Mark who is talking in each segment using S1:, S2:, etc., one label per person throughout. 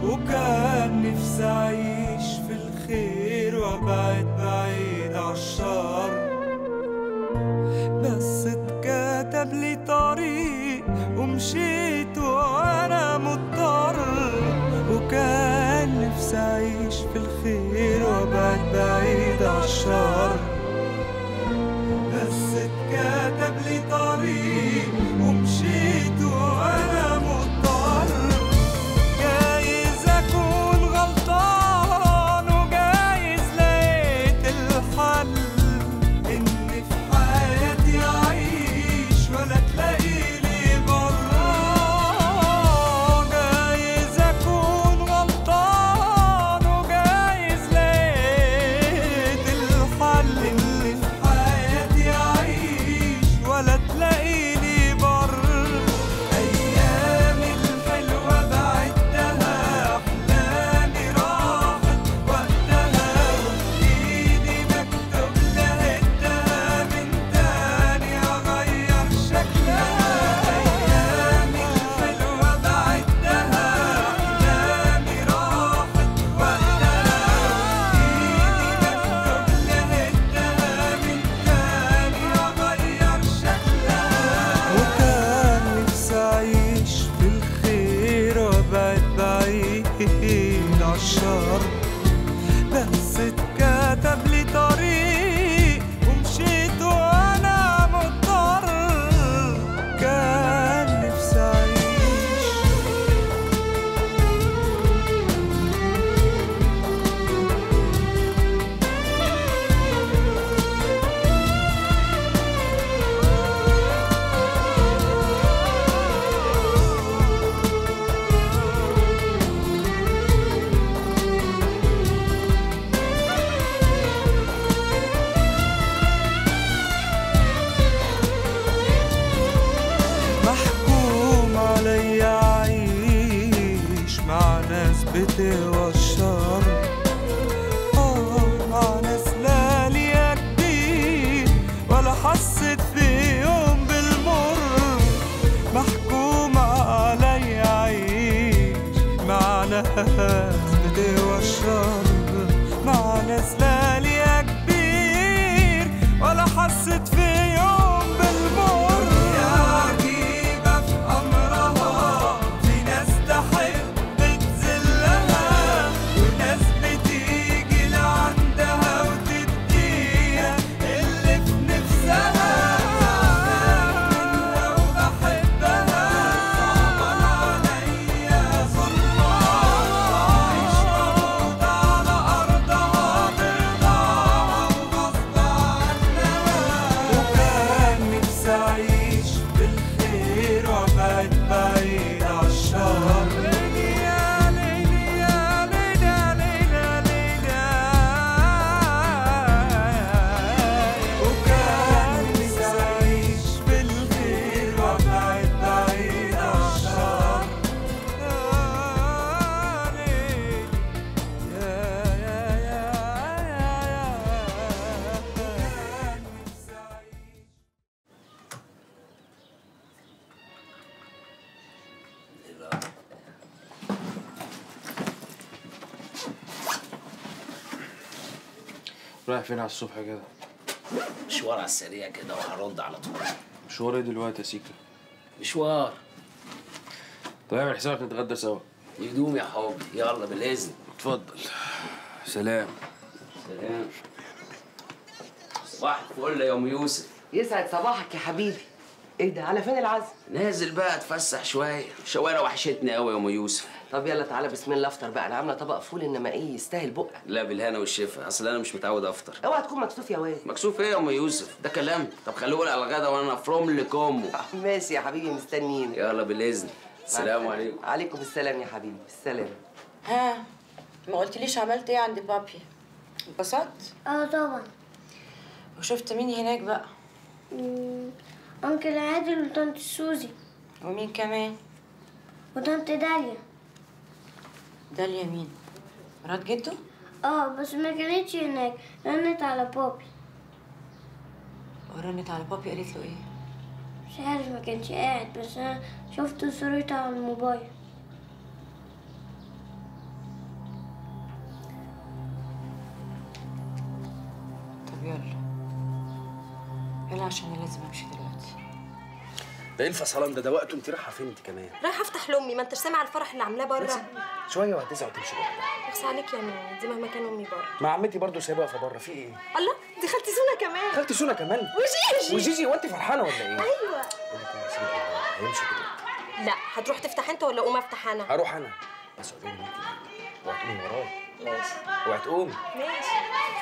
S1: وكان نفسي أعيش في الخير وأبعد بعيد عالشر بس اتكتب لي طريق ومشيت وأنا مضطر وكان نفسي أعيش في الخير وأبعد بعيد عالشر بس اتكتب لي طريق ومشيت وأنا مضطر جايز أكون غلطان وجايز لقيت الحل إن في حياتي أعيش ولا تلاقيلي برا جايز أكون غلطان وجايز لقيت الحل إن في حياتي أعيش ولا تلاقيلي بر أيامي الحلوة بعدها أحلامي راحت وقتها وإيدي مكتوب لقيتها من تاني أغير شكلها أيامي الحلوة بعدها أحلامي راحت وقتها وإيدي مكتوب لقيتها من تاني أغير شكلها وكان نفسي أعيش في الخير وأبعد بعيد عالشر بس اتكتب لي طريق ومشيت وأنا مضطر كان نفسي أعيش محكوم عليا أعيش مع ناس بتهوى الشر آه مع ناس لا ليا كبير ولا حسيت في يوم بالمر محكوم عليا أعيش مع ناس بتهوى الشر مع ناس لا ليا كبير ولا حسيت في يوم بالمر يا عجيبة في أمرها في ناس تحب تذلها وناس بتيجي لعندها وتديها اللي في نفسها منها وبحبها صعبان عليا ظلمها عايش مفروض على أرضها برضاها وغصب عنها وكان نفسي أعيش بالخير وأبعد بعيد عالشر ليلي يا ليلي يا ليلي يا ليلي يا ليلي وكان نفسي أعيش بالخير وأبعد بعيد عالشر يا ليلي يا يا يا يا يا كان نفسي أعيش
S2: رايح فين على الصبح كده؟
S3: مشوار على السريع كده وهرد على طول
S2: مشوار ايه دلوقتي يا سيكا؟
S3: مشوار
S2: طيب اعمل حسابك نتغدى سوا
S3: يدوم يا حبي يلا بالاذن
S2: اتفضل سلام
S3: سلام صباح الفل يا ام يوسف
S4: يسعد صباحك يا حبيبي ايه ده على فين العزم
S3: نازل بقى اتفسح شويه الشوارع وحشتني قوي يا ام يوسف
S4: طب يلا تعالى بسم الله افطر بقى انا عامله طبق فول انما ايه يستاهل بقك
S3: لا بالهنا والشفا اصل انا مش متعود افطر
S4: اوعى تكون مكسوف يا واد
S3: مكسوف ايه يا ام يوسف ده كلام طب خلوه على الغدا وانا افرم لكم
S4: ماشي يا حبيبي مستنيين
S3: يلا بالاذن السلام عليكم
S4: عليكم السلام يا حبيبي السلام
S5: ها ما قلتليش عملت ايه عند بابي اتبسطت
S6: اه طبعا
S5: وشفت مين هناك بقى
S6: مم، انكل عادل وطنط سوزي
S5: ومين كمان
S6: وطنط داليا
S5: داليا مين مرات جده
S6: اه بس ما كانتش هناك رنت على بابي
S5: ورنت على بابي قالت له ايه
S6: مش عارف ما كانش قاعد بس انا شفت صورتها على الموبايل
S5: عشان أنا لازم امشي دلوقتي
S7: ده ايه الفصلان ده ده وقته انت رايحه فين انت كمان
S8: رايحه افتح لامي ما انتش سامع الفرح اللي عاملاه بره
S7: شويه وهتزعل وتمشي بره
S8: بس عليك يا ماما دي مهما كان امي بره
S7: مع عمتي برضه سايبها في بره في ايه
S8: الله دي خالتي سونا كمان
S7: خالتي سونا كمان
S8: وجيجي
S7: وجيجي هو انت فرحانه ولا ايه
S8: ايوه
S7: بقول لك ايه يا سيدي، هيمشي كده
S8: لا هتروح تفتح انت ولا اقوم افتح انا
S7: هروح انا بس قولي لي انت اوعي تقومي ورايا
S8: ماشي
S7: اوعي تقومي
S8: ماشي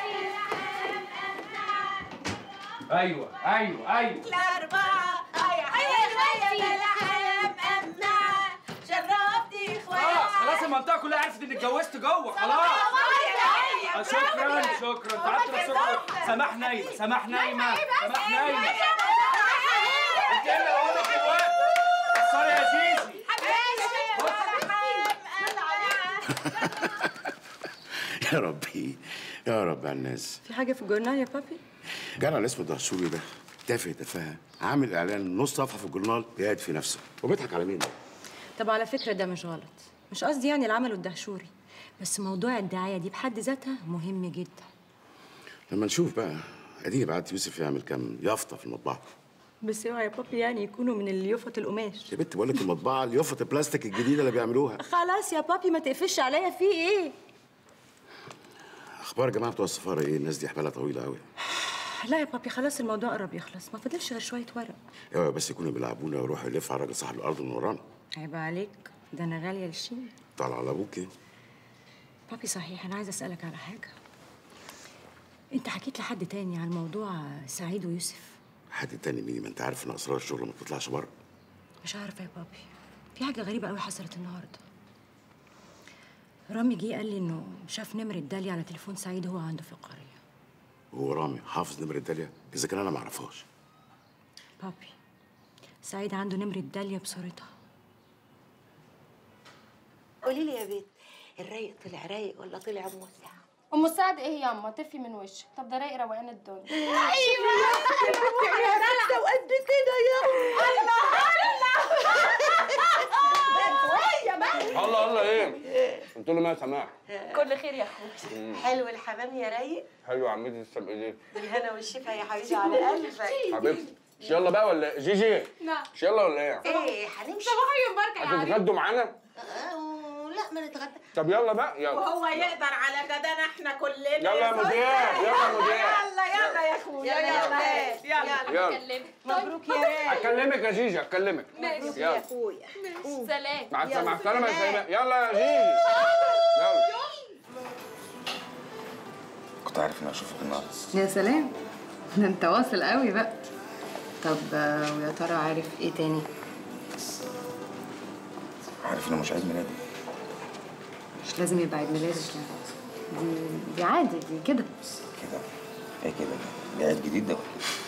S2: ايوه ايوه ايوه
S9: الأربعة هيا هيا هيا للحياة مأمنة شرفتي
S2: خلاص
S9: إخواتي
S2: خلاص المنطقه كلها عرفت اني اتجوزت جوه خلاص آه، شكرا شكرا تعبت شكرا سماح نايمه سماح نايمه سماح نايمه انت ايه اللي هقول لك دلوقتي سوري يا جيجي
S10: يا ربي يا رب على الناس
S5: في حاجة في الجورنال يا بابي؟
S10: جرى اللي اسمه دهشوري ده تافه تفاهه عامل اعلان نص صفحه في الجورنال قاعد في نفسه وبيضحك على مين ده؟
S5: طب على فكرة ده مش غلط مش قصدي يعني العمل الدهشوري بس موضوع الدعاية دي بحد ذاتها مهم جدا
S10: لما نشوف بقى اديني بعت يوسف يعمل كام يافطه في المطبعه
S5: بس اوعى يا بابي يعني يكونوا من اليوفط القماش
S10: يا بنت بقول لك المطبعه اليافطه البلاستيك الجديده اللي بيعملوها
S5: خلاص يا بابي ما تقفش عليا في ايه
S10: اخبار الجماعه بتوع السفاره ايه الناس دي حبالها طويله قوي
S5: لا يا بابي خلاص الموضوع قرب يخلص ما فاضلش غير شوية ورق
S10: اوعى بس يكونوا بيلعبونا ويروحوا يلف على راجل صاحب الارض من ورانا
S5: عيب عليك ده انا غالية للشين
S10: طالع على ابوك ايه
S5: بابي صحيح انا عايزة اسألك على حاجة انت حكيت لحد تاني عن موضوع سعيد ويوسف
S10: حد تاني مين ما انت عارف ان اسرار الشغل ما بتطلعش بره
S5: مش عارفة يا بابي في حاجة غريبة قوي حصلت النهاردة رامي جه قال لي انه شاف نمرة داليا على تليفون سعيد وهو عنده في القرية
S10: هو رامي حافظ نمره داليا اذا كان انا ما اعرفهاش
S5: بابي سعيد عنده نمرة داليا بصورتها
S9: قولي لي يا بنت الرايق طلع رايق ولا طلع موسع
S11: ام السعد ايه يا اما طفي من وشك طب ده رايق روقان الدنيا
S9: ايوه ده وقد كده يا
S7: الله الله ايه قلت له ما سماح
S11: كل خير يا اخويا
S9: حلو الحمام يا رايق
S7: حلو يا عمتي تسلم ايديك
S9: بالهنا والشفا يا حبيبي على قلبك
S7: حبيبتي مش يلا بقى ولا جيجي
S11: نعم
S7: مش يلا ولا ايه
S9: ايه هنمشي
S11: صباحي مباركه يا علي
S7: هتتغدوا معانا
S9: آه، لا ما نتغدى
S7: طب يلا بقى يلا
S9: وهو يقدر على غدانا احنا كلنا
S7: يلا يا مدير يلا يا مدير
S9: يلا يلا يا اخويا يلا يلا
S7: يلا
S9: مبروك يا رايق
S7: هكلمك يا جيجي هكلمك
S11: ماشي
S7: يلا
S9: اخويا
S11: سلام
S7: مع السلامه مع السلامه يا سلامة. يلا يا جيجي يلا
S12: كنت عارف اني اشوفك النهارده
S13: يا سلام ده انت واصل قوي بقى طب آه، ويا ترى عارف ايه تاني
S12: عارف انه مش عيد ميلادي
S13: مش لازم يبقى عيد ميلادك يعني دي دي عادي دي كده
S12: كده ايه كده ده عيد جديد ده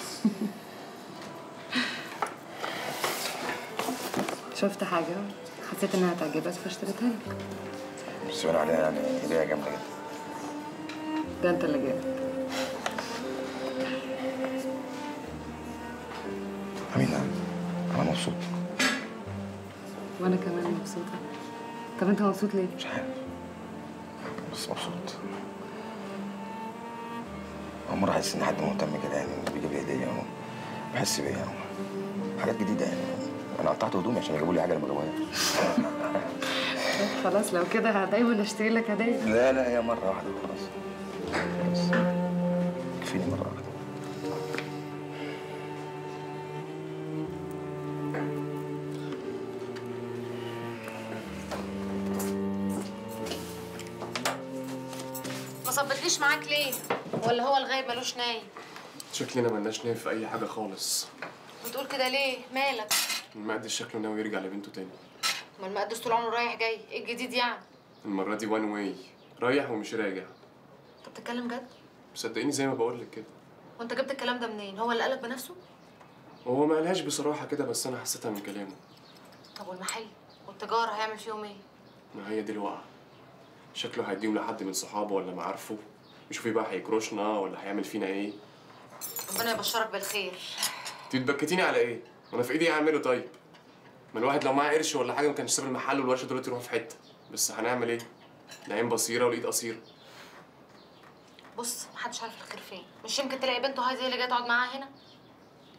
S13: شفت حاجة حسيت انها تعجبك فاشتريتها لك
S12: بس بيقولوا عليها يعني هديه جامده جدا
S13: ده انت اللي جايب
S12: امينه انا مبسوط
S13: وانا كمان مبسوطة طب انت مبسوط ليه؟
S12: مش عارف بس مبسوط اول مره احس ان حد مهتم كده يعني بيجيب لي هديه يعني بحس بيها حاجات جديده يعني انا قطعت هدومي عشان يجيبوا لي حاجه انا ما جابوهاش
S13: طب خلاص لو كده دايما اشتري لك هدية
S12: لا لا هي مره واحده خلاص بس كفيني مره واحده
S11: ما صبتليش معاك ليه ولا هو الغايب ملوش نايم
S2: شكلنا ملناش نايم في اي حاجه خالص
S11: بتقول كده ليه مالك
S2: المقدس شكله ناوي يرجع لبنته تاني
S11: ما المقدس طول عمره رايح جاي ايه الجديد يعني
S2: المره دي وان واي رايح ومش راجع
S11: انت بتتكلم جد
S2: صدقيني زي ما بقول لك كده
S11: وانت جبت الكلام ده منين هو اللي قالك بنفسه
S2: هو ما قالهاش بصراحه كده بس انا حسيتها من كلامه
S11: طب والمحل والتجاره هيعمل فيهم ايه
S2: ما هي دي الوقعه شكله هيديهم لحد من صحابه ولا معارفه يشوف إيه بقى هيكروشنا ولا هيعمل فينا ايه
S11: ربنا يبشرك بالخير
S2: انت بتبكتيني على ايه وانا في ايدي إيه اعمله طيب ما الواحد لو معاه قرش ولا حاجه ما كانش ساب المحل والورشه دلوقتي يروحوا في حته بس هنعمل ايه العين بصيره والايد قصيره
S11: بص محدش عارف الخير فين مش يمكن تلاقي بنته هاي زي اللي جايه تقعد معاها هنا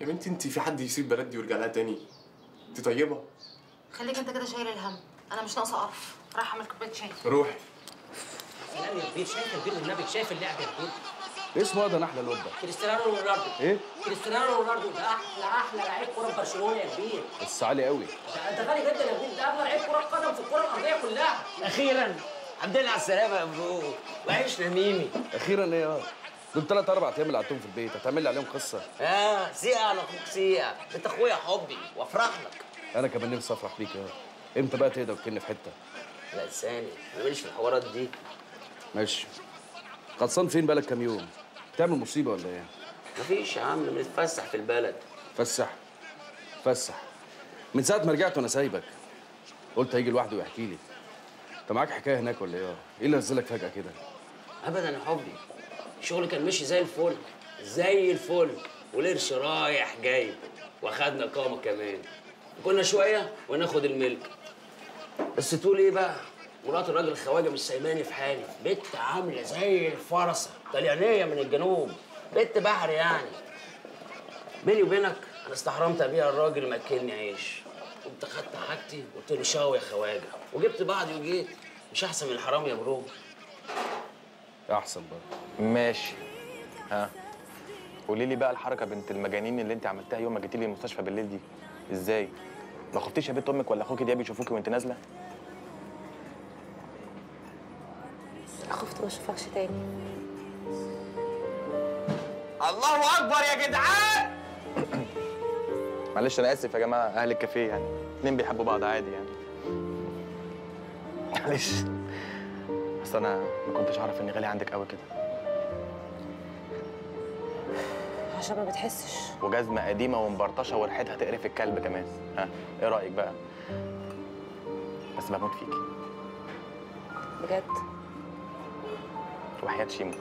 S14: يا بنتي انت في حد يسيب بلدي ويرجع لها تاني انت طيبه
S15: خليك انت كده شايل الهم انا مش ناقصه قرف رايحه اعمل كوبايه شاي
S14: روحي
S4: سلام يا كبير شايف البيت النبي شايف اللعب يا كبير
S2: اسمه ده نحله الواد ده
S4: كريستيانو رونالدو
S2: ايه
S4: كريستيانو رونالدو ده احلى احلى لعيب كوره في برشلونه يا كبير
S2: بس عالي قوي
S4: ده انت غالي جدا يا كبير ده اغلى لعيب كوره قدم في الكوره الارضيه كلها
S3: اخيرا الحمد لله على السلامه يا برو وحشنا ميمي
S2: اخيرا ايه اه دول ثلاث اربع ايام اللي قعدتهم في البيت هتعمل لي عليهم قصه
S3: اه سيئة على اخوك سيئة انت اخويا حبي وافرح لك
S2: انا كمان نفسي افرح بيك اه امتى بقى تهدى وتكني في حته
S3: لا ثاني انا ماليش في الحوارات دي
S2: ماشي غطسان فين بقالك كام يوم بتعمل مصيبه ولا ايه
S3: مفيش يا عم بنتفسح في البلد
S2: فسح فسح من ساعه ما رجعت وانا سايبك قلت هيجي لوحده ويحكي لي انت معاك حكايه هناك ولا ايه ايه اللي نزلك فجاه كده
S3: ابدا يا حبي الشغل كان ماشي زي الفل زي الفل والقرش رايح جاي واخدنا قامه كمان كنا شويه وناخد الملك بس تقول ايه بقى مرات الراجل الخواجه مش سايباني في حالي بنت عامله زي الفرسه طليانيه من الجنوب بنت بحر يعني بيني وبينك انا استحرمت ابيع الراجل ماكلني عيش قمت خدت حاجتي وقلت له شاوي يا خواجه وجبت بعضي وجيت مش احسن من الحرام يا برو
S2: احسن بقى
S12: ماشي ها قولي لي بقى الحركه بنت المجانين اللي انت عملتها يوم ما جيتي لي المستشفى بالليل دي ازاي ما خفتيش يا بنت امك ولا اخوكي دياب يشوفوكي وانت نازله
S8: خفت ما اشوفكش تاني
S12: الله اكبر يا جدعان معلش انا اسف يا جماعه اهل الكافيه يعني اتنين بيحبوا بعض عادي يعني معلش بس انا ما كنتش اعرف اني غالي عندك قوي كده
S8: عشان ما بتحسش
S12: وجزمه قديمه ومبرطشه وريحتها تقرف الكلب كمان ها ايه رايك بقى بس بموت فيكي
S8: بجد
S12: وحياه شيمو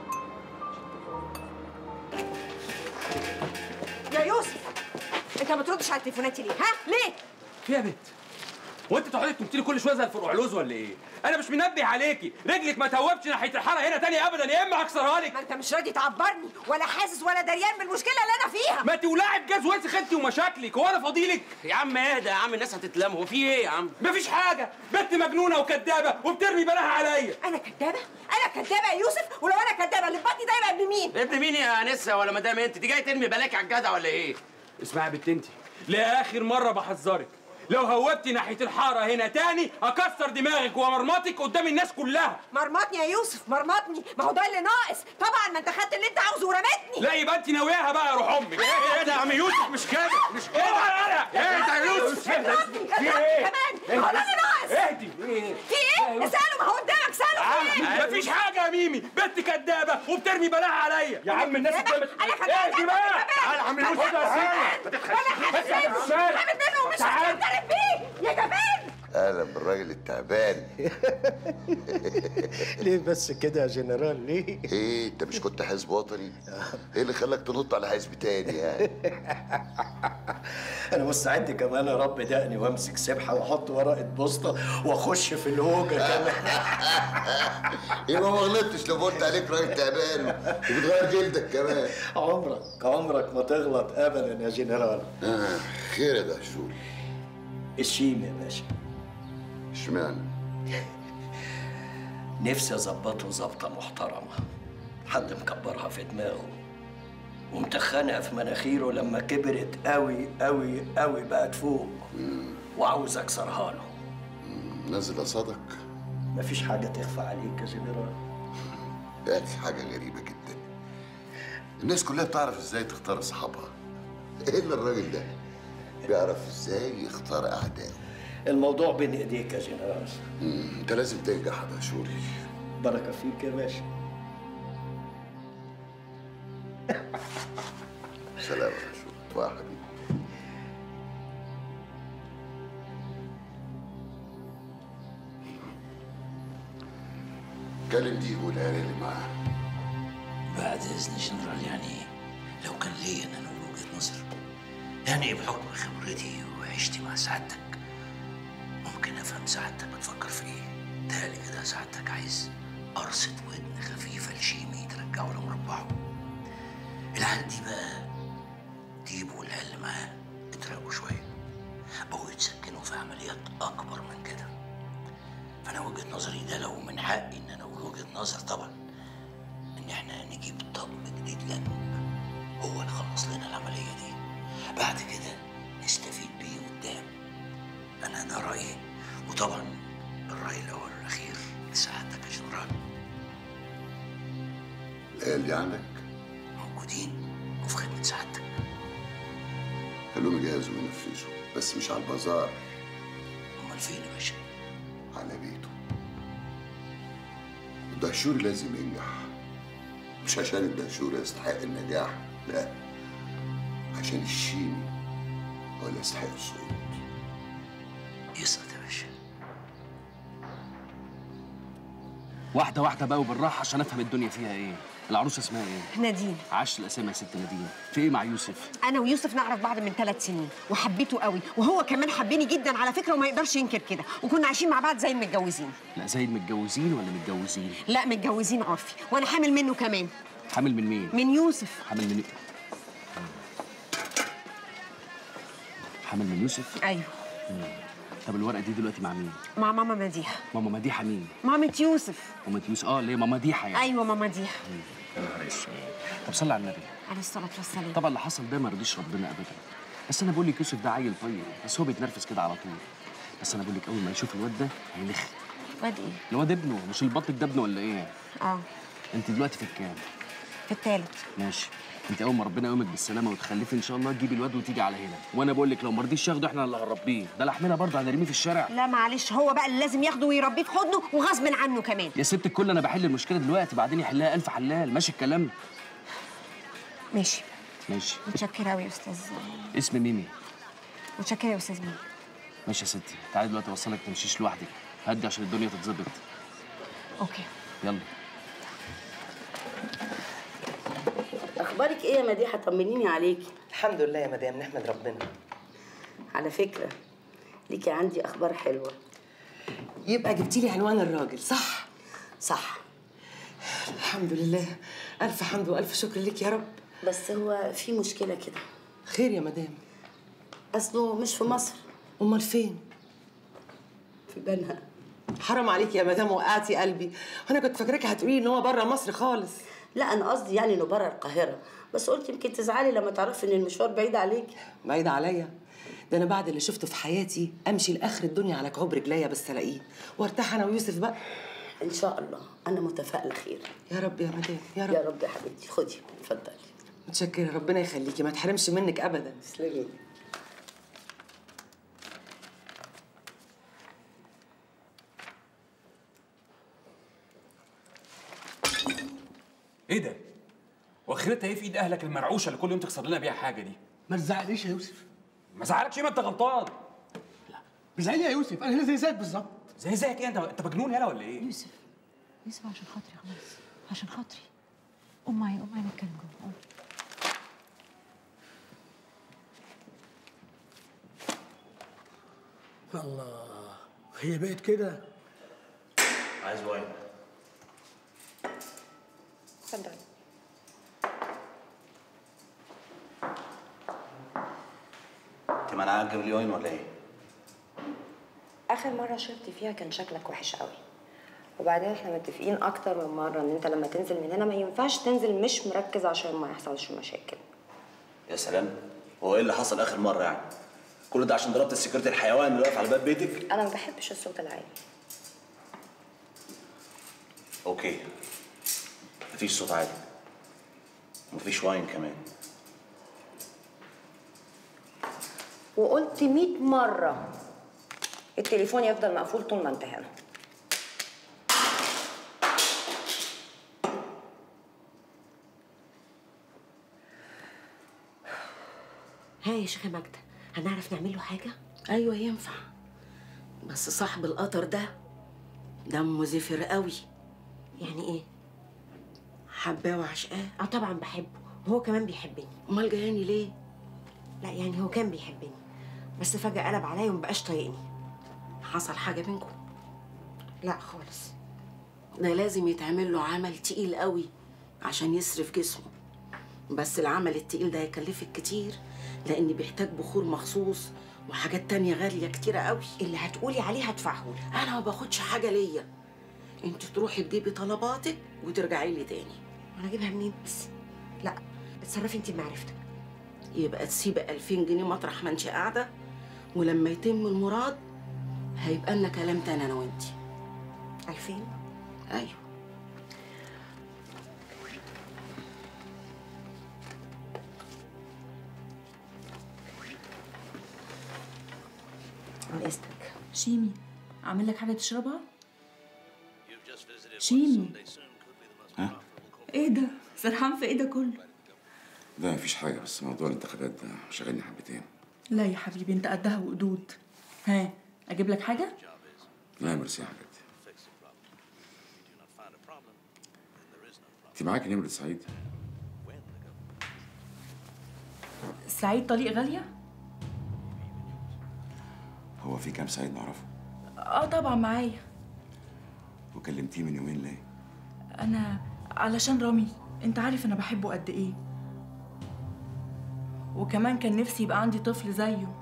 S16: يا يوسف انت ما بتردش على تليفوناتي ليه ها ليه
S2: في يا بنت وانت تقعدي تنطلي كل شويه زي الفرقعلوز ولا ايه؟ انا مش منبه عليكي، رجلك ما توبش ناحيه الحاره هنا تاني ابدا يا اما هكسرها لك.
S16: ما انت مش راضي تعبرني ولا حاسس ولا دريان بالمشكله اللي انا فيها
S2: ما تولعي بجاز وسخ انت ومشاكلك، هو انا فاضيلك؟
S3: يا عم اهدى يا عم الناس هتتلم هو في ايه يا عم
S2: مفيش حاجه، بنت مجنونه وكدابه وبترمي بلاها عليا.
S16: انا كدابه انا كدابه يا يوسف ولو انا كدابه اللي في بطني ده يبقى ابن مين
S3: ابن مين يا انسه ولا مدام انت دي جاي ترمي بلاك على الجدع ولا ايه
S2: اسمعي يا بنت انت، لاخر مره بحذرك، لو هوبتي ناحيه الحاره هنا تاني اكسر دماغك ومرمطك قدام الناس كلها.
S16: مرمطني يا يوسف مرمطني ما هو ده اللي ناقص طبعا ما انت خدت اللي انت عاوزه ورمتني
S2: لا يبقى انت ناوياها بقى يا روح امك. ايه ايه ده يا عم يوسف مش كده مش كده. انا ايه ده يا يوسف؟ في ايه؟
S16: كمان هو ده اللي ناقص
S2: اهدي ايه؟
S16: في ايه اساله ما هو قدامك ساله في ايه
S2: مفيش حاجه يا ميمي بنت كدابه وبترمي بلاها عليا يا عم الناس قدامك
S16: انا كدابه
S2: اهدي بقى
S16: تعالى
S2: يا عم يوسف ما تتخانقش
S16: ولا حد
S2: بس
S16: منه
S2: يا
S16: حامد منه ومش هتعترف بيه يا جمال
S10: اهلا بالراجل التعبان
S17: ليه بس كده يا جنرال ليه؟
S10: ايه انت مش كنت حزب وطني؟ ايه اللي خلاك تنط على حزب تاني يعني؟
S17: انا مستعد كمان ارب دقني وامسك سبحه واحط ورقه بوسطه واخش في الهوجه كمان
S10: يبقى ما غلطتش لو قلت عليك راجل تعبان وبتغير جلدك كمان
S17: عمرك عمرك ما تغلط ابدا يا جنرال
S10: آه خير يا دهشول
S17: الشيم يا باشا
S10: اشمعنى؟
S17: نفسي اظبطه ظبطه محترمه حد مكبرها في دماغه ومتخنها في مناخيره لما كبرت قوي قوي قوي بقت فوق وعاوز اكسرها له
S10: نازل قصادك
S17: مفيش حاجه تخفى عليك يا جنرال
S10: يعني حاجة غريبة جدا الناس كلها بتعرف ازاي تختار اصحابها الا الراجل ده بيعرف ازاي يختار اعدائه
S17: الموضوع بين ايديك يا جنرال
S10: مم، انت لازم تنجح يا دهشوري
S17: بركه فيك يا باشا
S10: سلام يا دهشوري بقى يا حبيبي كلم دي والعيال اللي معاه
S18: بعد إذن جنرال يعني لو كان لي أن أنا أقول وجهة نظر يعني بحكم خبرتي وعشتي مع سعادتك ممكن أفهم سعادتك بتفكر في إيه تهيألي كده سعادتك عايز قرصة ودن خفيفة لشيمي ترجعه لمربعه العيال دي بقى ديبو والعيال اللي معاه اترقوا شويه بقوا يتسكنوا في عمليات اكبر من كده فانا وجهه نظري ده لو من حقي ان انا اقول وجهه نظر طبعا ان احنا نجيب طقم جديد لن هو اللي خلص لنا العمليه دي بعد كده نستفيد بيه قدام انا ده رايي وطبعا الراي الاول والاخير لسعادتك يا جنرال
S10: العيال دي عندك
S18: موجودين وفي خدمه سعادتك
S10: خلوهم يجهزوا وينفذوا بس مش على البازار
S18: امال فين يا باشا
S10: على بيته الدهشوري لازم ينجح مش عشان الدهشوري يستحق النجاح لا عشان الشيني هو اللي يستحق الصعود
S18: يسقط يا باشا
S2: واحده واحده بقى وبالراحه عشان افهم الدنيا فيها ايه العروسه اسمها ايه
S16: نادين
S2: عاش الاسامي يا ست نادين في ايه مع يوسف
S16: انا ويوسف نعرف بعض من ثلاث سنين وحبيته قوي وهو كمان حبني جدا على فكره وما يقدرش ينكر كده وكنا عايشين مع بعض زي المتجوزين
S2: لا زي المتجوزين ولا متجوزين
S16: لا متجوزين عرفي وانا حامل منه كمان
S2: حامل من مين
S16: من يوسف
S2: حامل من حامل من يوسف
S16: ايوه
S2: مم. طب الورقه دي دلوقتي مع مين
S16: مع ماما مديحه
S2: ماما مديحه مين
S16: مامة يوسف
S2: ماما يوسف اه ليه ماما مديحه يعني
S16: ايوه ماما مديحه
S2: مم. يا نهار اسود طب صلي على النبي
S16: عليه الصلاه والسلام
S2: طبعا اللي حصل ده ما رضيش ربنا ابدا بس انا بقول لك يوسف ده عيل طيب بس هو بيتنرفز كده على طول بس انا بقول لك اول ما يشوف الواد ده هيلخ
S16: واد ايه
S2: الواد ابنه مش البطل ده ابنه ولا ايه
S16: اه
S2: انت دلوقتي في الكام
S16: في الثالث
S2: ماشي انت اول ما ربنا يقومك بالسلامه وتخلفي ان شاء الله تجيبي الواد وتيجي على هنا وانا بقول لك لو ما رضيش ياخده احنا اللي هنربيه ده لحمنا برضه هنرميه في الشارع
S16: لا معلش هو بقى اللي لازم ياخده ويربيه في حضنه وغصب عنه كمان
S2: يا ست الكل انا بحل المشكله دلوقتي بعدين يحلها الف حلال ماشي الكلام
S16: ماشي
S2: ماشي
S16: متشكره قوي يا استاذ
S2: اسم ميمي
S16: متشكره يا استاذ مين
S2: ماشي يا ستي تعالي دلوقتي اوصلك تمشيش لوحدك هدي عشان الدنيا تتظبط
S16: اوكي
S2: يلا
S9: اخبارك ايه يا مديحه طمنيني عليكي
S4: الحمد لله يا مدام نحمد ربنا
S9: على فكره ليكي عندي اخبار حلوه
S4: يبقى جبتي لي عنوان الراجل صح
S9: صح
S4: الحمد لله الف حمد والف شكر لك يا رب
S9: بس هو في مشكله كده
S4: خير يا مدام
S9: اصله مش في مصر
S4: امال فين
S9: في بنها
S4: حرام عليك يا مدام وقعتي قلبي انا كنت فاكراكي هتقولي ان هو بره مصر خالص
S9: لا انا قصدي يعني انه بره القاهره بس قلت يمكن تزعلي لما تعرفي ان المشوار بعيد عليك
S4: بعيد عليا ده انا بعد اللي شفته في حياتي امشي لاخر الدنيا على كعوب رجليا بس الاقيه وارتاح انا ويوسف بقى
S9: ان شاء الله انا متفائله خير
S4: يا رب يا مدام يا رب
S9: يا رب يا حبيبتي خدي اتفضلي
S4: متشكره ربنا يخليكي ما تحرمش منك ابدا
S9: تسلمي
S19: ايه ده؟ واخرتها ايه في ايد اهلك المرعوشه اللي كل يوم تكسر لنا بيها حاجه دي؟
S20: ما تزعلنيش يا يوسف
S19: ما زعلكش ما انت غلطان
S20: بيزعلني يا يوسف انا هنا زي زيك بالظبط
S19: زي زيك ايه انت انت مجنون يالا ولا ايه؟
S5: يوسف يوسف عشان خاطري خلاص عشان خاطري قوم معايا قوم معايا نتكلم جوه قوم.
S20: الله هي بقت كده
S18: عايز واين
S8: اتفضل
S18: انت منعاك مليون ولا ايه؟
S8: اخر مره شربت فيها كان شكلك وحش قوي وبعدين احنا متفقين اكتر من مره ان انت لما تنزل من هنا ما ينفعش تنزل مش مركز عشان ما يحصلش مشاكل
S18: يا سلام هو ايه اللي حصل اخر مره يعني؟ كل ده عشان ضربت السكرتير الحيوان اللي واقف على باب بيتك؟
S8: انا ما بحبش الصوت العالي
S18: اوكي مفيش صوت عالي مفيش واين كمان
S8: وقلت 100 مره التليفون يفضل مقفول طول ما انت هنا
S9: ها يا شيخه ماجده هنعرف نعمل له حاجه ايوه ينفع بس صاحب القطر ده دمه زفر قوي يعني ايه حباه وعشقاه اه طبعا بحبه وهو كمان بيحبني امال جاياني ليه لا يعني هو كان بيحبني بس فجاه قلب عليا ومبقاش طايقني حصل حاجه بينكم لا خالص ده لازم يتعمل له عمل تقيل قوي عشان يصرف جسمه بس العمل التقيل ده هيكلفك كتير لان بيحتاج بخور مخصوص وحاجات تانية غالية كتيرة قوي
S16: اللي هتقولي عليه هدفعهولك
S9: انا ما باخدش حاجة ليا انت تروحي تجيبي طلباتك وترجعي لي تاني
S16: انا اجيبها منين بس لا اتصرفي انت بمعرفتك
S9: يبقى تسيبي 2000 جنيه مطرح ما انت قاعدة ولما يتم المراد هيبقى لنا كلام تاني انا وانتي
S16: 2000
S9: ايوه
S16: عن اذنك
S21: شيمي اعمل لك حاجه تشربها شيمي
S22: ها؟
S21: ايه ده سرحان في ايه ده كله
S22: لا مفيش حاجة بس موضوع الانتخابات ده شغلني حبتين
S21: لا يا حبيبي انت قدها وقدود ها اجيب لك حاجه
S22: لا ميرسي يا حبيبتي انت معاكي نمرة سعيد؟
S21: سعيد طليق غاليه
S22: هو في كام سعيد نعرفه؟
S21: اه طبعا معايا
S22: وكلمتيه من يومين ليه؟
S21: انا علشان رامي انت عارف انا بحبه قد ايه وكمان كان نفسي يبقى عندي طفل زيه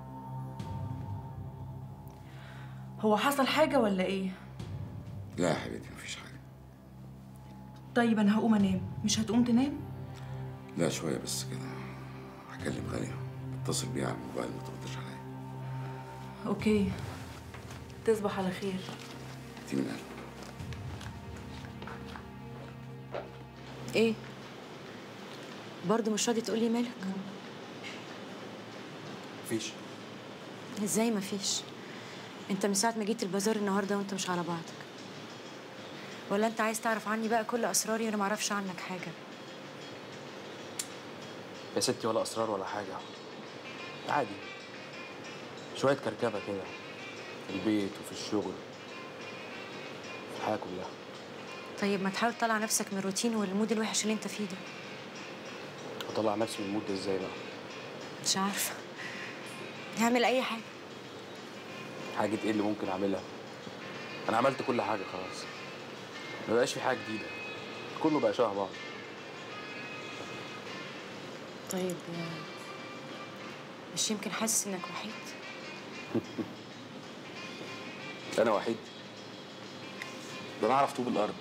S21: هو حصل حاجه ولا ايه
S22: لا يا حبيبتي مفيش حاجة
S21: طيب انا هقوم انام مش هتقوم تنام
S22: لا شوية بس كده هكلم غالية اتصل بيها على الموبايل ما تردش عليا
S21: اوكي تصبح على خير
S22: انت من قلب
S5: ايه برضه مش راضي تقولي مالك
S22: مفيش
S5: ازاي مفيش انت من ساعه ما جيت البازار النهارده وانت مش على بعضك ولا انت عايز تعرف عني بقى كل اسراري وانا معرفش عنك حاجه
S12: يا ستي ولا اسرار ولا حاجه عادي شويه كركبه كده في البيت وفي الشغل في الحياه كلها
S5: طيب ما تحاول تطلع نفسك من الروتين والمود الوحش اللي انت فيه ده
S12: اطلع نفسي من المود ده ازاي بقى
S5: مش عارفه نعمل اي حاجه
S12: حاجه ايه اللي ممكن اعملها انا عملت كل حاجه خلاص ما بقاش في حاجه جديده كله بقى شبه بعض
S5: طيب آه، مش يمكن حاسس انك وحيد
S12: انا وحيد ده انا اعرف طوب الارض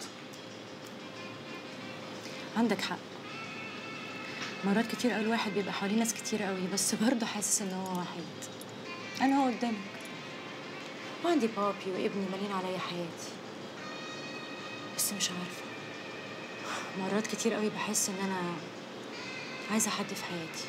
S5: عندك حق مرات كتير قوي الواحد بيبقى حواليه ناس كتير قوي بس برضه حاسس ان هو وحيد انا هو قدامك وعندي بابي وابني مالين عليا حياتي بس مش عارفه مرات كتير قوي بحس ان انا عايزه حد في حياتي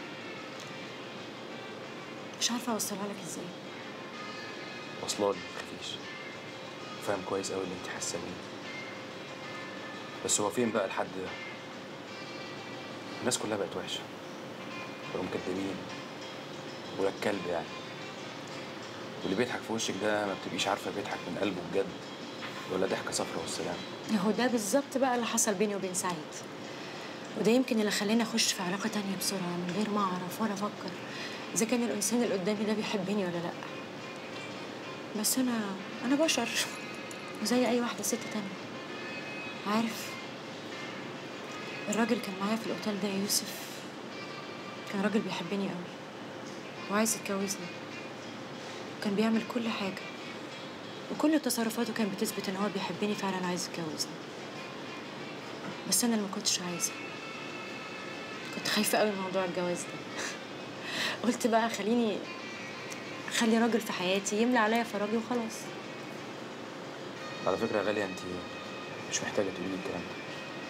S5: مش عارفه اوصلها لك ازاي
S12: واصلالي ما تخافيش فاهم كويس قوي اللي انت حاسه بيه بس هو فين بقى الحد ده الناس كلها بقت وحشه بقوا مكدبين ولا الكلب يعني واللي بيضحك في وشك ده ما بتبقيش عارفه بيضحك من قلبه بجد ولا ضحكه صفرا والسلام
S5: هو ده بالظبط بقى اللي حصل بيني وبين سعيد وده يمكن اللي خلاني اخش في علاقه تانية بسرعه من غير ما اعرف ولا افكر اذا كان الانسان اللي قدامي ده بيحبني ولا لا بس انا انا بشر وزي اي واحده ست تانية عارف الراجل كان معايا في الاوتيل ده يا يوسف كان راجل بيحبني قوي وعايز يتجوزني كان بيعمل كل حاجه وكل تصرفاته كانت بتثبت ان هو بيحبني فعلا عايز يتجوزني بس انا اللي ما كنتش عايزه كنت خايفه قوي من موضوع الجواز ده قلت بقى خليني اخلي راجل في حياتي يملى عليا فراغي وخلاص
S12: على فكره يا غاليه انت مش محتاجه تقولي لي الكلام ده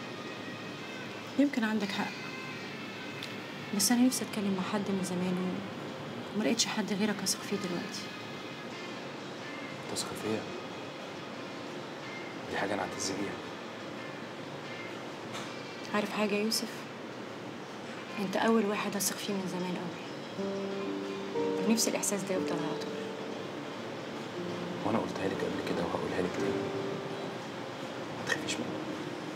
S5: يمكن عندك حق بس انا نفسي اتكلم مع حد من زمان و- وما لقيتش حد غيرك اثق فيه دلوقتي
S12: تثق فيا دي حاجه انا اعتز بيها
S5: عارف حاجه يا يوسف انت اول واحد اثق فيه من زمان قوي ونفسي الاحساس ده يفضل على طول
S12: وانا قلتها لك قبل كده وهقولها لك تاني ما تخافيش مني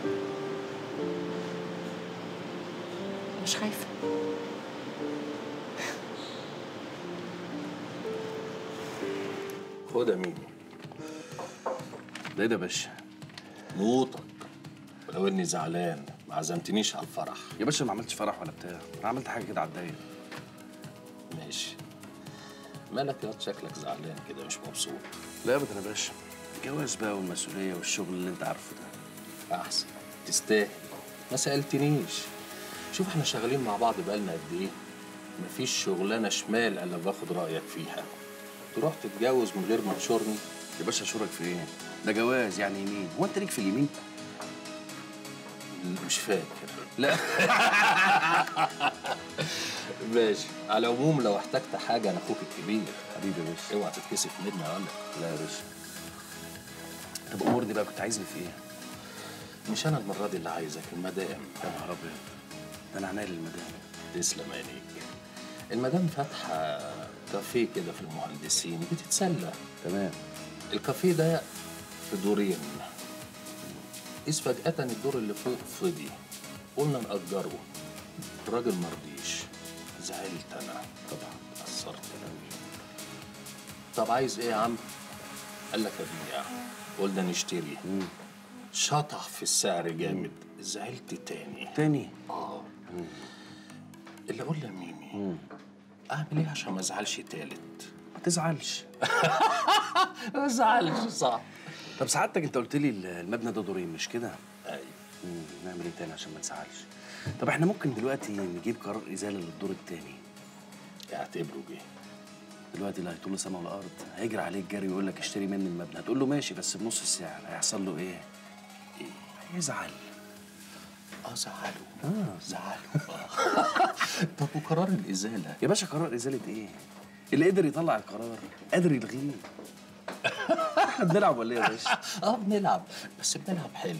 S5: مش خايفه
S18: خد يا ميمي ده إيه ده يا باشا نوطك ولو اني زعلان ما عزمتنيش على الفرح
S19: يا باشا ما عملتش فرح ولا بتاع انا عملت حاجه كده على الضيق
S1: ماشي مالك ياض شكلك زعلان كده مش مبسوط
S3: لا ابدا يا باشا الجواز بقى والمسؤوليه والشغل اللي انت عارفه ده
S1: احسن تستاهل ما سالتنيش شوف احنا شغالين مع بعض بقالنا قد ايه مفيش شغلانه شمال الا باخد رايك فيها تروح تتجوز من غير ما تشورني
S3: يا باشا اشورك في ايه ده جواز يعني يمين هو انت ليك في اليمين
S1: مش فاكر لا ماشي على العموم لو احتجت حاجه انا اخوك الكبير
S3: حبيبي يا باشا
S1: اوعى تتكسف مني اقول لك
S3: لا يا باشا طب امورني بقى كنت عايزني في ايه
S1: مش انا المره دي اللي عايزك المدام
S3: يا نهار ابيض ده انا عناية للمدام
S1: تسلم عينيك المدام فاتحه كافيه كده في المهندسين بتتسلى
S3: تمام
S1: الكافيه ده في دورين إذ فجأة الدور اللي فوق فضي قلنا نأجره الراجل مرضيش زعلت أنا طبعا اتأثرت أوي طب عايز إيه يا عم؟ قال لك أبيع قلنا نشتري شطح في السعر جامد زعلت تاني
S3: تاني؟
S1: اه اللي اقول لميمي اعمل ايه عشان ما ازعلش تالت
S3: ما تزعلش
S1: ما ازعلش صح
S3: طب سعادتك انت قلت لي المبنى ده دورين مش كده
S1: ايوه
S3: نعمل ايه تاني عشان ما نزعلش طب احنا ممكن دلوقتي نجيب قرار ازاله للدور التاني
S1: اعتبره جه
S3: دلوقتي اللي هيطول السما والارض هيجري عليك جري ويقول لك اشتري مني المبنى هتقول له ماشي بس بنص السعر هيحصل له ايه؟ ايه؟ هيزعل
S1: اه زعله
S3: اه
S1: زعله طب وقرار الازاله
S3: يا باشا قرار ازاله ايه؟ اللي قدر يطلع القرار قادر يلغيه احنا بنلعب ولا ايه يا باشا؟
S1: اه بنلعب بس بنلعب حلو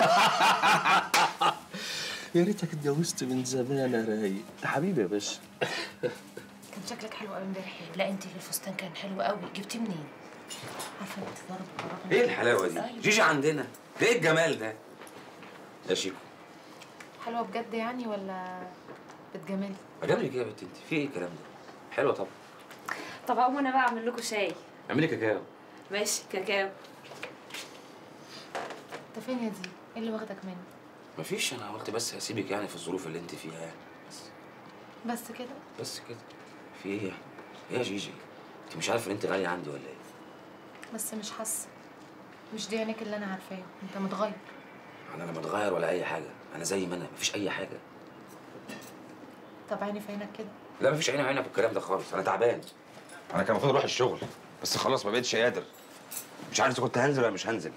S1: يا ريتك اتجوزت من زمان يا رايق
S3: ده حبيبي يا باشا
S15: كان شكلك حلو قوي امبارح لا انت الفستان كان حلو قوي جبتيه منين عارفه انت ضرب قرار
S6: ايه الحلاوه دي؟ جيجي عندنا ده ايه الجمال ده؟ يا شيكو
S15: حلوه بجد يعني ولا بتجاملي
S6: عجبني كده يا بنت انت في ايه الكلام ده؟ حلوه طبعا
S15: طب اقوم انا بقى اعمل لكم شاي
S6: اعملي كاكاو
S15: ماشي كاكاو انت فين يا دي ايه اللي واخدك مني
S6: مفيش انا قلت بس هسيبك يعني في الظروف اللي انت فيها يعني
S15: بس كده
S6: بس كده في ايه يعني؟ ايه يا جيجي؟ انت مش عارفه ان انت غاليه عندي ولا ايه؟
S15: بس مش حاسه مش دي عينيك اللي انا عارفاه انت متغير
S6: انا لا متغير ولا اي حاجه انا زي ما انا مفيش اي حاجه
S15: طب عيني في عينك كده
S6: لا مفيش عيني عينك بالكلام ده خالص انا تعبان انا كان المفروض اروح الشغل بس خلاص ما بقتش قادر مش عارف اذا كنت هنزل ولا مش هنزل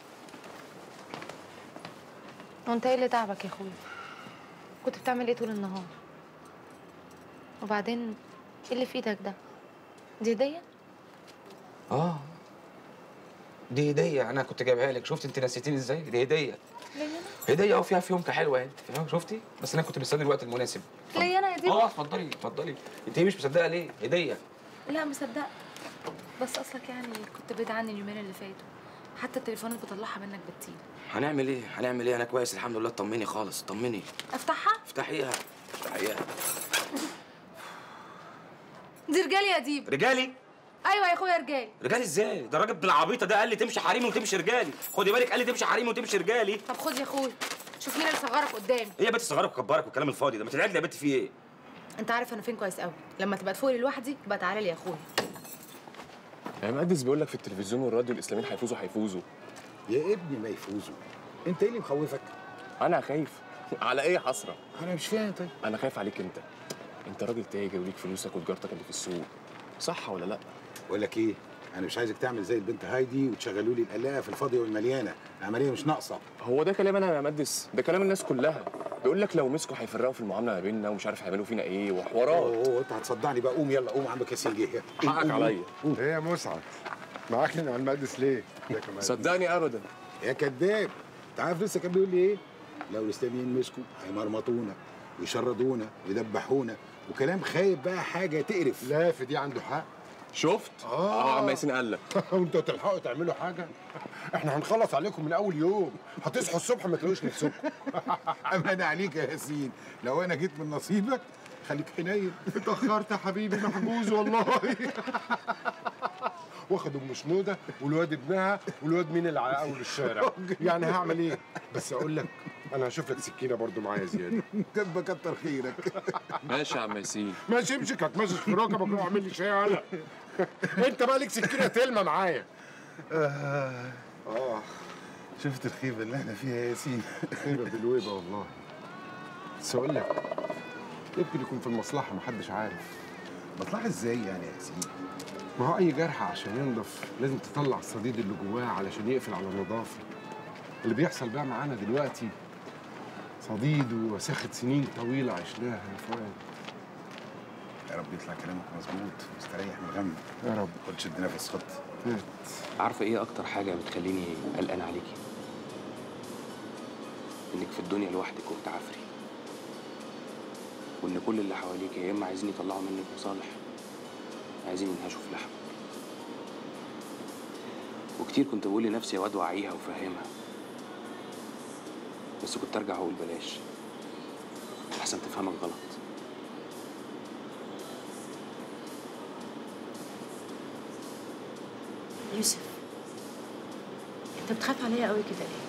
S15: وانت ايه اللي تعبك يا اخويا كنت بتعمل ايه طول النهار وبعدين ايه اللي في ايدك ده دي هديه
S6: اه دي هديه انا كنت جايبها لك شفت انت نسيتيني ازاي دي هديه هديه اه فيها فيونكه حلوه انت فاهم شفتي بس انا كنت مستني الوقت المناسب
S15: ليا انا يا دي
S6: اه اتفضلي اتفضلي انت ايه مش مصدقه ليه هديه
S15: لا مصدقه بس اصلك يعني كنت بعيد عني اليومين اللي فاتوا حتى التليفونات بطلعها منك بتطير
S6: هنعمل ايه هنعمل ايه انا كويس الحمد لله طمني خالص طمني
S15: افتحها
S6: افتحيها افتحيها
S15: دي رجالي يا ديب
S6: رجالي
S15: ايوه يا اخويا رجالي
S6: رجالي ازاي ده الراجل بالعبيطه ده قال لي تمشي حريمي وتمشي رجالي خدي بالك قال لي تمشي حريمي وتمشي رجالي
S15: طب خد يا اخويا شوف مين اللي صغرك قدامي
S6: ايه يا بنت صغرك وكبرك والكلام الفاضي ده ما تدعي لي يا بنت في ايه
S15: انت عارف انا فين كويس قوي لما تبقى تفوقي لوحدي بقى تعالى لي يا اخويا
S14: يا مقدس بيقول لك في التلفزيون والراديو الاسلاميين هيفوزوا هيفوزوا
S23: يا ابني ما يفوزوا انت ايه اللي مخوفك
S14: انا خايف على ايه حسره
S23: انا مش فاهم طيب
S14: انا خايف عليك انت انت راجل تاجر وليك فلوسك وتجارتك اللي في السوق صح ولا لا
S23: بقول لك ايه انا مش عايزك تعمل زي البنت هايدي وتشغلوا لي القلاقه في الفاضيه والمليانه العمليه مش ناقصه
S14: هو ده كلام انا يا مقدس ده كلام الناس كلها بيقول لك لو مسكوا هيفرقوا في المعامله ما بيننا ومش عارف هيعملوا فينا ايه وحوارات
S23: اوه انت هتصدعني بقى قوم يلا قوم عندك ياسين جه قوم،
S14: حقك
S23: قوم،
S14: عليا
S23: قوم.
S24: ايه يا مسعد معاك هنا على المقدس ليه؟ ده كمان
S14: صدقني ابدا
S23: يا كذاب انت عارف لسه كان بيقول لي ايه لو الاسلاميين مسكوا هيمرمطونا ويشردونا ويدبحونا وكلام خايب بقى حاجه تقرف
S24: لا في دي عنده حق
S14: شفت؟ اه عم ياسين قال لك
S24: وانتوا تلحقوا تعملوا حاجه احنا هنخلص عليكم من اول يوم هتصحوا الصبح ما تلاقوش نفسكم
S23: امان عليك يا ياسين لو انا جيت من نصيبك خليك حنين
S24: اتاخرت يا حبيبي محجوز والله واخد ام شنوده والواد ابنها والواد مين اللي على اول الشارع يعني هعمل ايه بس اقول لك انا هشوف لك سكينه برضو معايا زياده
S23: كبه كتر خيرك
S14: ماشي يا عم ياسين
S24: ماشي امسك هتمشي في ركبك روح اعمل لي شاي يلا انت بقى ليك سكينه تلمه معايا
S23: آه. اه شفت الخيبه اللي احنا فيها يا ياسين
S24: خيبه بالويبه والله بس اقول لك يمكن يكون في المصلحه محدش عارف
S23: مصلحه ازاي يعني يا ياسين
S24: ما هو اي جرح عشان ينضف لازم تطلع الصديد اللي جواه علشان يقفل على النظافه اللي بيحصل بقى معانا دلوقتي صديد ووساخه سنين طويله عشناها يا فؤاد
S23: يا رب يطلع كلامك مظبوط مستريح من الغم
S24: يا رب
S23: خد شد نفس خد
S12: عارفه ايه اكتر حاجه بتخليني قلقان عليكي انك في الدنيا لوحدك وبتعافري وان كل اللي حواليك يا اما عايزين يطلعوا منك مصالح يا عايزين ينهشوا في لحمك وكتير كنت بقول لنفسي يا واد وعيها وفهمها بس كنت ارجع اقول بلاش احسن تفهمك غلط
S5: يوسف انت بتخاف عليا قوي كده ليه؟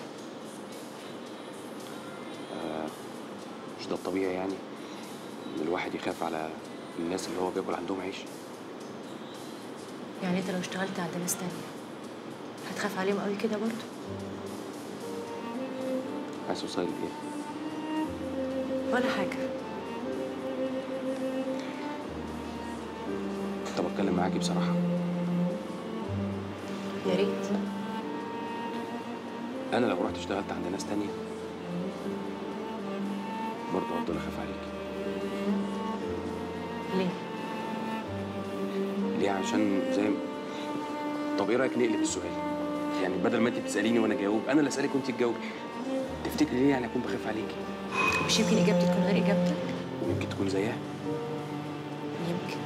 S12: آه، مش ده الطبيعي يعني ان الواحد يخاف على الناس اللي هو بياكل عندهم عيش
S5: يعني انت لو اشتغلت عند ناس تانية هتخاف عليهم قوي كده برضه؟
S12: عايز توصلي لايه
S5: ولا حاجة
S12: طب اتكلم معاكي بصراحه
S5: يا ريت
S12: انا لو رحت اشتغلت عند ناس تانية برضه هفضل اخاف عليكي
S5: ليه؟
S12: ليه عشان زي ما- طب ايه رايك نقلب السؤال يعني بدل ما انت بتساليني وانا اجاوب انا اللي اسالك وانت تجاوبي تفتكري ليه يعني اكون بخاف عليكي
S5: مش يمكن اجابتي تكون غير اجابتك؟
S12: ويمكن تكون زيها
S5: يمكن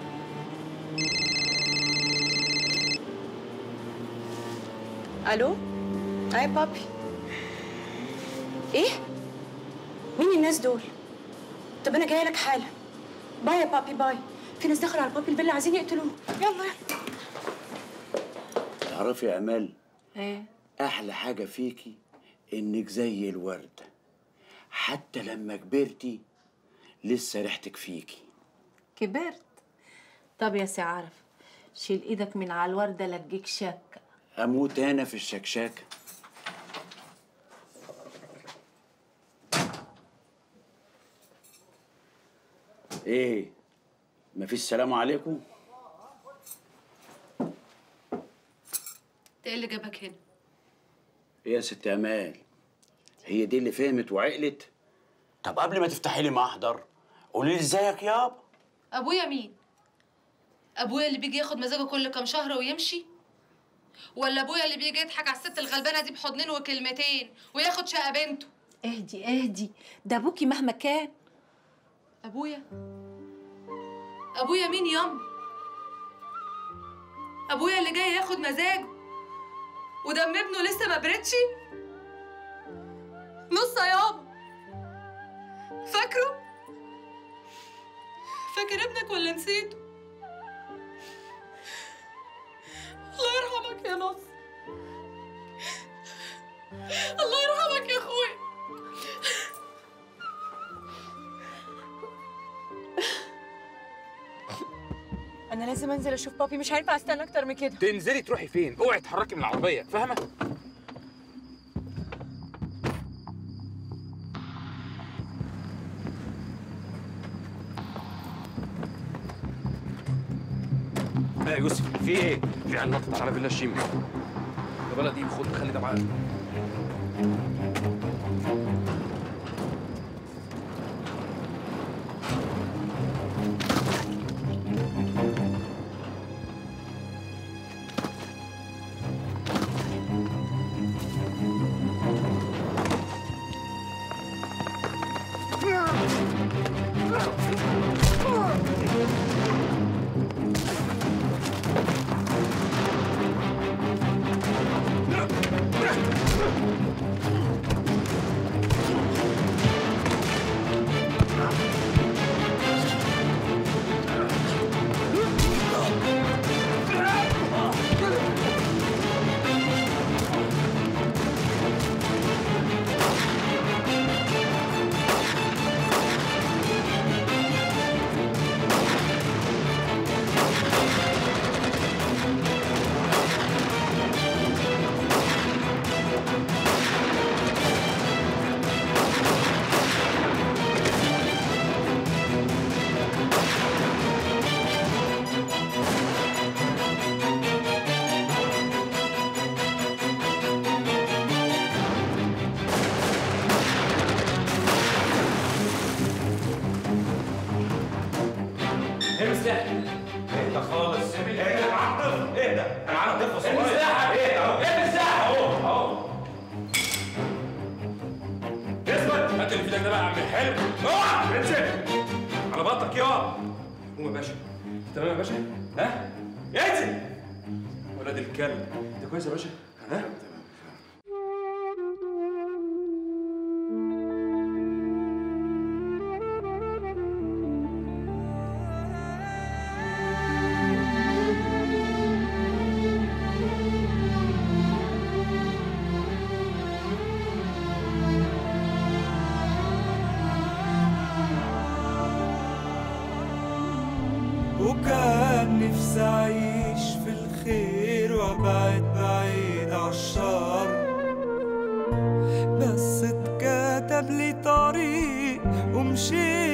S5: الو هاي بابي ايه مين الناس دول طب انا جايه لك حالا باي يا بابي باي في ناس دخلوا على بابي الفيلا عايزين يقتلوه يلا يلا
S18: تعرفي يا امال
S5: ايه
S18: احلى حاجه فيكي انك زي الورد حتى لما كبرتي لسه ريحتك فيكي
S7: كبرت طب يا سي عارف شيل ايدك من على الورده لتجيك شك
S18: اموت انا في الشكشاكه ايه مفيش سلام عليكم
S15: ايه اللي جابك هنا
S18: ايه يا ست امال هي دي اللي فهمت وعقلت طب قبل ما تفتحي لي محضر قولي لي ازيك يابا
S15: ابويا مين ابويا اللي بيجي ياخد مزاجه كل كام شهر ويمشي ولا ابويا اللي بيجي يضحك على الست الغلبانه دي بحضنين وكلمتين وياخد شقه بنته
S7: اهدي اهدي ده ابوكي مهما كان
S15: ابويا ابويا مين ياما ابويا اللي جاي ياخد مزاجه ودم ابنه لسه ما بردش نص يابا فاكره فاكر ابنك ولا نسيته الله يرحمك يا نص الله يرحمك يا اخويا
S5: انا لازم انزل اشوف بابي مش هينفع استنى اكتر من كده
S6: تنزلي تروحي فين اوعي تتحركي من العربيه فاهمه
S12: ايه يا يوسف في ايه؟ في عيال نطت على فيلا الشيمي يا بلدي خد خلي ده معاك
S18: Ah!
S2: المساحه ايه اهو ايه المساحه اهو اهو اثبت هات اللي في ايدك ده بقى يا عم الحلو اوعى انزل على بطنك يا قوم يا باشا تمام يا باشا ها انزل ولاد الكلب انت كويس يا باشا ها
S10: وكان نفسي أعيش في الخير وأبعد بعيد عالشر بس اتكتب لي طريق ومشيت